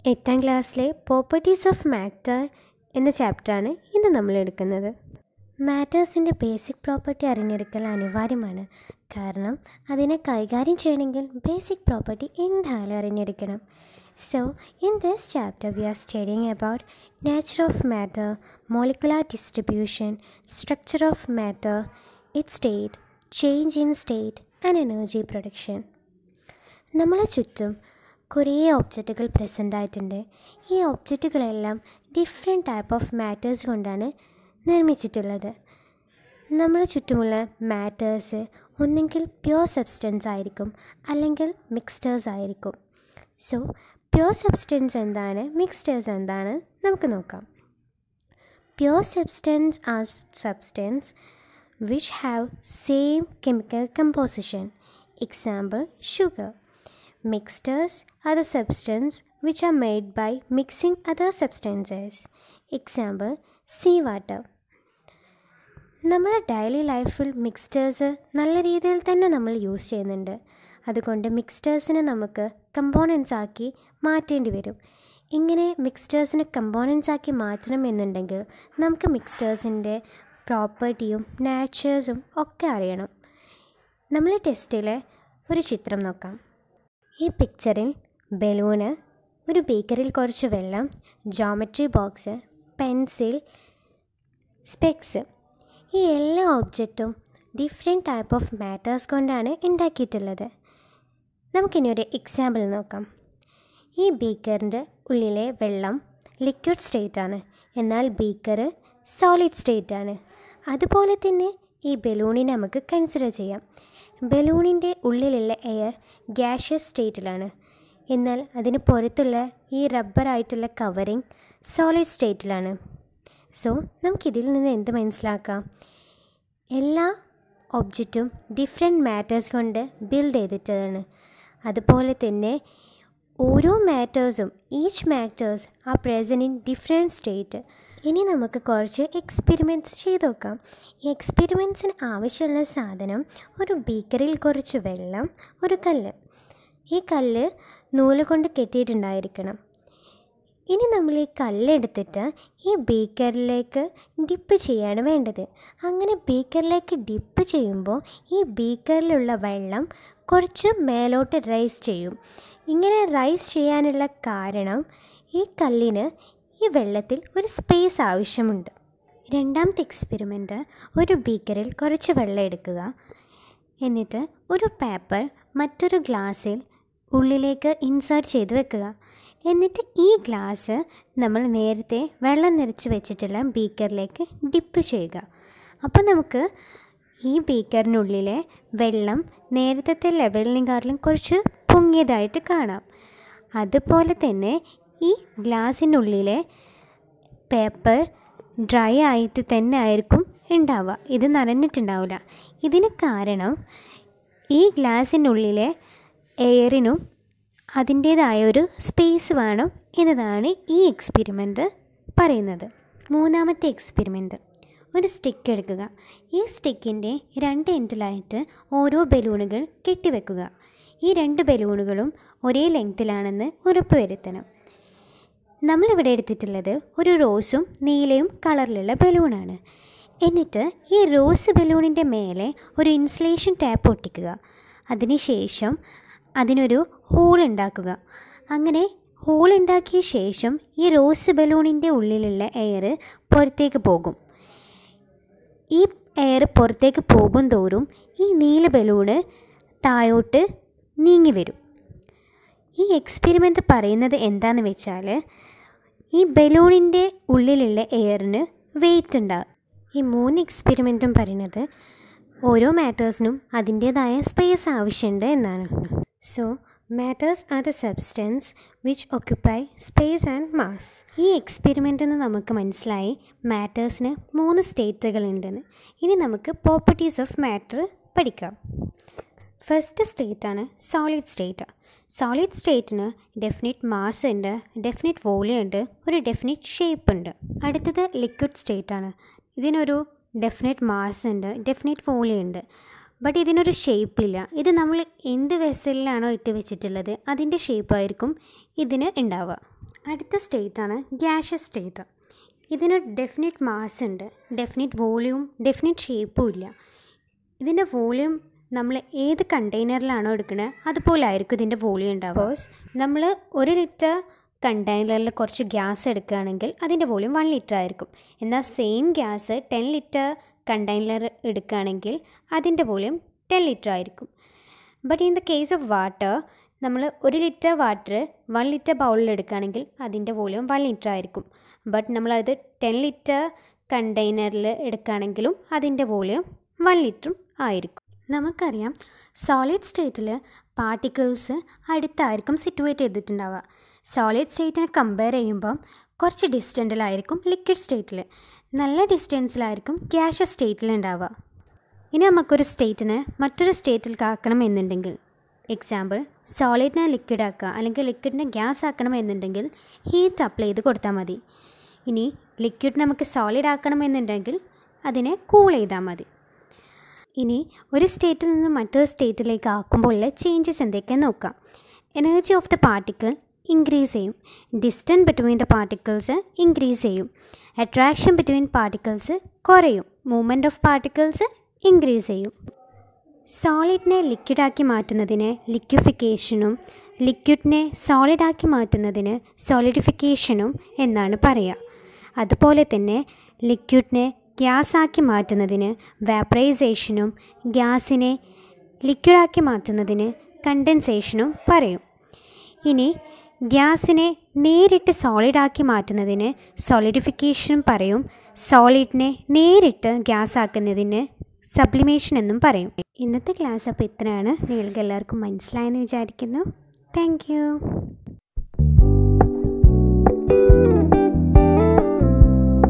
എട്ടാം ക്ലാസ്സിലെ properties of matter എന്ന ചാപ്റ്ററാണ് ഇന്ന് നമ്മൾ എടുക്കുന്നത് മാറ്റേഴ്സിൻ്റെ ബേസിക് പ്രോപ്പർട്ടി അറിഞ്ഞെടുക്കൽ അനിവാര്യമാണ് കാരണം അതിനെ കൈകാര്യം ചെയ്യണമെങ്കിൽ ബേസിക് പ്രോപ്പർട്ടി എന്തായാലും അറിഞ്ഞിരിക്കണം so in this chapter we are studying about nature of matter molecular distribution structure of matter it state change in state and energy production നമ്മളെ ചുറ്റും കുറേ ഒബ്ജക്റ്റുകൾ പ്രസൻ്റ് ആയിട്ടുണ്ട് ഈ ഒബ്ജക്റ്റുകളെല്ലാം ഡിഫറെൻറ്റ് ടൈപ്പ് ഓഫ് മാറ്റേഴ്സ് കൊണ്ടാണ് നിർമ്മിച്ചിട്ടുള്ളത് നമ്മളെ ചുറ്റുമുള്ള മാറ്റേഴ്സ് ഒന്നെങ്കിൽ പ്യുവർ സബ്സ്റ്റൻസ് ആയിരിക്കും അല്ലെങ്കിൽ മിക്സ്റ്റേഴ്സ് ആയിരിക്കും സോ പ്യുവർ സബ്സ്റ്റൻസ് എന്താണ് മിക്സ്റ്റേഴ്സ് എന്താണ് നമുക്ക് നോക്കാം pure substance are substance which have same chemical composition. Example sugar. Mixtures are the substance which are made by mixing other substances. Example seawater. നമ്മളെ ഡെയിലി ലൈഫിൽ മിക്സ്റ്റേഴ്സ് നല്ല രീതിയിൽ തന്നെ നമ്മൾ യൂസ് ചെയ്യുന്നുണ്ട് അതുകൊണ്ട് മിക്സ്റ്റേഴ്സിനെ നമുക്ക് കമ്പോണൻസ് ആക്കി മാറ്റേണ്ടി വരും ഇങ്ങനെ മിക്സ്റ്റേഴ്സിനെ കമ്പോണൻസ് ആക്കി മാറ്റണം എന്നുണ്ടെങ്കിൽ നമുക്ക് മിക്സ്റ്റേഴ്സിൻ്റെ പ്രോപ്പർട്ടിയും നാച്ചേഴ്സും ഒക്കെ അറിയണം നമ്മൾ ടെസ്റ്റിലെ ഒരു ചിത്രം നോക്കാം ഈ പിക്ചറിൽ ബലൂണ് ഒരു ബീക്കറിൽ കുറച്ച് വെള്ളം ജോമെട്രി ബോക്സ് പെൻസിൽ സ്പെക്സ് ഈ എല്ലാ ഒബ്ജക്റ്റും ഡിഫറെൻറ്റ് ടൈപ്പ് ഓഫ് മാറ്റേഴ്സ് കൊണ്ടാണ് ഉണ്ടാക്കിയിട്ടുള്ളത് നമുക്കിനി ഒരു എക്സാമ്പിൾ നോക്കാം ഈ ബീക്കറിൻ്റെ ഉള്ളിലെ വെള്ളം ലിക്വിഡ് സ്റ്റേറ്റ് ആണ് എന്നാൽ ബീക്കർ സോളിഡ് സ്റ്റേറ്റ് ആണ് അതുപോലെ തന്നെ ഈ ബലൂണിനെ നമുക്ക് കൺസിഡർ ചെയ്യാം ബലൂണിൻ്റെ ഉള്ളിലുള്ള എയർ ഗ്യാഷ്യസ് സ്റ്റേറ്റിലാണ് എന്നാൽ അതിന് പുറത്തുള്ള ഈ റബ്ബറായിട്ടുള്ള കവറിങ് സോളിഡ് സ്റ്റേറ്റിലാണ് സോ നമുക്കിതിൽ നിന്ന് എന്ത് മനസ്സിലാക്കാം എല്ലാ ഒബ്ജക്റ്റും ഡിഫറെൻറ്റ് മാറ്റേഴ്സ് കൊണ്ട് ബിൽഡ് ചെയ്തിട്ടതാണ് അതുപോലെ തന്നെ ഓരോ മാറ്റേഴ്സും each matters are present in different state ഇനി നമുക്ക് കുറച്ച് എക്സ്പെരിമെൻറ്റ്സ് ചെയ്ത് നോക്കാം ഈ എക്സ്പെരിമെൻറ്റ്സിന് ആവശ്യമുള്ള സാധനം ഒരു ബീക്കറിൽ കുറച്ച് വെള്ളം ഒരു കല്ല് ഈ കല്ല് നൂല് കൊണ്ട് കെട്ടിയിട്ടുണ്ടായിരിക്കണം ഇനി നമ്മൾ ഈ കല്ലെടുത്തിട്ട് ഈ ബീക്കറിലേക്ക് ഡിപ്പ് ചെയ്യാണ് വേണ്ടത് അങ്ങനെ ബീക്കറിലേക്ക് ഡിപ്പ് ചെയ്യുമ്പോൾ ഈ ബീക്കറിലുള്ള വെള്ളം കുറച്ച് മേലോട്ട് റൈസ് ചെയ്യും ഇങ്ങനെ റൈസ് ചെയ്യാനുള്ള കാരണം ഈ കല്ലിന് ഈ വെള്ളത്തിൽ ഒരു സ്പേസ് ആവശ്യമുണ്ട് രണ്ടാമത്തെ എക്സ്പെരിമെൻറ്റ് ഒരു ബീക്കറിൽ കുറച്ച് വെള്ളം എടുക്കുക എന്നിട്ട് ഒരു പേപ്പർ മറ്റൊരു ഗ്ലാസ്സിൽ ഉള്ളിലേക്ക് ഇൻസേർട്ട് ചെയ്ത് വെക്കുക എന്നിട്ട് ഈ ഗ്ലാസ് നമ്മൾ നേരത്തെ വെള്ളം നിറച്ച് വെച്ചിട്ടുള്ള ബീക്കറിലേക്ക് ഡിപ്പ് ചെയ്യുക അപ്പോൾ നമുക്ക് ഈ ബീക്കറിനുള്ളിലെ വെള്ളം നേരത്തെ ലെവലിനെക്കാട്ടിലും കുറച്ച് പൊങ്ങിയതായിട്ട് കാണാം അതുപോലെ തന്നെ ഈ ഗ്ലാസ്സിനുള്ളിലെ പേപ്പർ ഡ്രൈ ആയിട്ട് തന്നെ ആയിരിക്കും ഉണ്ടാവുക ഇത് നനഞ്ഞിട്ടുണ്ടാവില്ല ഇതിന് കാരണം ഈ ഗ്ലാസ്സിനുള്ളിലെ എയറിനും അതിൻ്റേതായ ഒരു സ്പേസ് വേണം എന്നതാണ് ഈ എക്സ്പെരിമെൻറ്റ് പറയുന്നത് മൂന്നാമത്തെ എക്സ്പെരിമെൻറ്റ് ഒരു സ്റ്റിക്ക് എടുക്കുക ഈ സ്റ്റിക്കിൻ്റെ രണ്ട് എൻഡിലായിട്ട് ഓരോ ബലൂണുകൾ കെട്ടിവെക്കുക ഈ രണ്ട് ബലൂണുകളും ഒരേ ലെങ്ത്തിലാണെന്ന് ഉറപ്പുവരുത്തണം നമ്മളിവിടെ എടുത്തിട്ടുള്ളത് ഒരു റോസും നീലയും കളറിലുള്ള ബലൂണാണ് എന്നിട്ട് ഈ റോസ് ബലൂണിൻ്റെ മേലെ ഒരു ഇൻസുലേഷൻ ടാപ്പ് ഒട്ടിക്കുക അതിനുശേഷം അതിനൊരു ഹോൾ ഉണ്ടാക്കുക അങ്ങനെ ഹോൾ ഉണ്ടാക്കിയ ശേഷം ഈ റോസ് ബലൂണിൻ്റെ ഉള്ളിലുള്ള എയർ പുറത്തേക്ക് പോകും ഈ എയർ പുറത്തേക്ക് പോകും തോറും ഈ നീല ബലൂണ് താഴോട്ട് നീങ്ങി വരും ഈ എക്സ്പെരിമെൻറ്റ് പറയുന്നത് എന്താണെന്ന് വെച്ചാൽ ഈ ബലൂണിൻ്റെ ഉള്ളിലുള്ള എയറിന് വെയിറ്റ് ഉണ്ടാകും ഈ മൂന്ന് എക്സ്പെരിമെൻറ്റും പറയുന്നത് ഓരോ മാറ്റേഴ്സിനും അതിൻ്റേതായ സ്പേസ് ആവശ്യമുണ്ട് എന്നാണ് so matters are the substance which occupy space and mass ഈ എക്സ്പെരിമെൻറ്റിൽ നിന്ന് നമുക്ക് മനസ്സിലായി മാറ്റേഴ്സിന് മൂന്ന് സ്റ്റേറ്റുകളുണ്ടെന്ന് ഇനി നമുക്ക് പ്രോപ്പർട്ടീസ് ഓഫ് മാറ്റർ പഠിക്കാം ഫസ്റ്റ് സ്റ്റേറ്റാണ് സോളിഡ് സ്റ്റേറ്റ് സോളിഡ് സ്റ്റേറ്റിന് ഡെഫിനിറ്റ് മാസ് ഉണ്ട് ഡെഫിനിറ്റ് വോളിയം ഉണ്ട് ഒരു ഡെഫിനിറ്റ് ഷേപ്പ് ഉണ്ട് അടുത്തത് ലിക്വിഡ് സ്റ്റേറ്റ് ആണ് ഇതിനൊരു ഡെഫിനിറ്റ് മാസ് ഉണ്ട് ഡെഫിനിറ്റ് വോളിയം ഉണ്ട് ബട്ട് ഇതിനൊരു ഷേപ്പില്ല ഇത് നമ്മൾ എന്ത് വെസലിലാണോ ഇട്ട് വെച്ചിട്ടുള്ളത് അതിൻ്റെ ഷേപ്പായിരിക്കും ഇതിന് ഉണ്ടാവുക അടുത്ത സ്റ്റേറ്റാണ് ഗ്യാഷ്യസ് സ്റ്റേറ്റ് ഇതിന് ഡെഫിനിറ്റ് മാസ് ഉണ്ട് ഡെഫിനിറ്റ് വോളിയൂം ഡെഫിനിറ്റ് ഷേപ്പും ഇല്ല ഇതിൻ്റെ വോളിയൂം നമ്മൾ ഏത് കണ്ടെയ്നറിലാണോ എടുക്കുന്നത് അതുപോലെ ആയിരിക്കും ഇതിൻ്റെ വോളിയം ഉണ്ടാവുക നമ്മൾ ഒരു ലിറ്റർ കണ്ടെയ്നറിൽ കുറച്ച് ഗ്യാസ് എടുക്കുകയാണെങ്കിൽ അതിൻ്റെ വോളിയം വൺ ലിറ്റർ ആയിരിക്കും എന്നാൽ same gas ten litre container എടുക്കുകയാണെങ്കിൽ അതിൻ്റെ വോളിയം ടെൻ ലിറ്റർ ആയിരിക്കും but in the case of water നമ്മൾ ഒരു ലിറ്റർ വാട്ടർ വൺ ലിറ്റർ ബൗളിൽ എടുക്കുകയാണെങ്കിൽ അതിൻ്റെ വോളിയം വൺ ലിറ്റർ ആയിരിക്കും ബട്ട് നമ്മളത് ടെൻ ലിറ്റർ കണ്ടെയ്നറിൽ എടുക്കുകയാണെങ്കിലും അതിൻ്റെ വോളിയം വൺ ലിറ്ററും ആയിരിക്കും നമുക്കറിയാം സോളിഡ് സ്റ്റേറ്റിൽ പാർട്ടിക്കിൾസ് അടുത്തായിരിക്കും സിറ്റുവേറ്റ് ചെയ്തിട്ടുണ്ടാവുക സോളിഡ് സ്റ്റേറ്റിനെ കമ്പയർ ചെയ്യുമ്പം കുറച്ച് ഡിസ്റ്റൻറ്റിലായിരിക്കും ലിക്വിഡ് സ്റ്റേറ്റിൽ നല്ല ഡിസ്റ്റൻസിലായിരിക്കും ഗ്യാഷ്യസ് സ്റ്റേറ്റിൽ ഉണ്ടാവുക ഇനി നമുക്കൊരു സ്റ്റേറ്റിനെ മറ്റൊരു സ്റ്റേറ്റിൽ ആക്കണം എന്നുണ്ടെങ്കിൽ എക്സാമ്പിൾ സോളിഡിനെ ലിക്വിഡ് ആക്കുക അല്ലെങ്കിൽ ലിക്വിഡിനെ ഗ്യാസ് ആക്കണം എന്നുണ്ടെങ്കിൽ ഹീറ്റ് അപ്ലൈ ചെയ്ത് കൊടുത്താൽ മതി ഇനി ലിക്വിഡ് നമുക്ക് സോളിഡ് ആക്കണം എന്നുണ്ടെങ്കിൽ അതിനെ കൂൾ ചെയ്താൽ മതി ഇനി ഒരു സ്റ്റേറ്റിൽ നിന്ന് മറ്റൊരു സ്റ്റേറ്റിലേക്ക് ആക്കുമ്പോൾ ഉള്ള ചേഞ്ചസ് എന്തൊക്കെയാണെന്ന് നോക്കാം energy of the particle increase ചെയ്യും distance between the particles increase ചെയ്യും അട്രാക്ഷൻ ബിറ്റ്വീൻ പാർട്ടിക്കിൾസ് കുറയും മൂവ്മെൻറ്റ് ഓഫ് പാർട്ടിക്കിൾസ് ഇൻക്രീസ് ചെയ്യും സോളിഡിനെ ലിക്വിഡാക്കി മാറ്റുന്നതിന് ലിക്വിഫിക്കേഷനും ലിക്വിഡിനെ സോളിഡാക്കി മാറ്റുന്നതിന് സോളിഡിഫിക്കേഷനും എന്നാണ് പറയുക അതുപോലെ തന്നെ ലിക്വിഡിനെ ഗ്യാസാക്കി മാറ്റുന്നതിന് വാപ്പറൈസേഷനും ഗ്യാസിനെ ലിക്വിഡാക്കി മാറ്റുന്നതിന് കണ്ടൻസേഷനും പറയും ഇനി ഗ്യാസിനെ നേരിട്ട് സോളിഡാക്കി മാറ്റുന്നതിന് സോളിഡിഫിക്കേഷനും പറയും സോളിഡിനെ നേരിട്ട് ഗ്യാസ് ആക്കുന്നതിന് സബ്ലിമേഷൻ എന്നും പറയും ഇന്നത്തെ ക്ലാസ് അപ്പോൾ ഇത്രയാണ് നിങ്ങൾക്ക് എല്ലാവർക്കും മനസ്സിലായെന്ന് വിചാരിക്കുന്നു താങ്ക്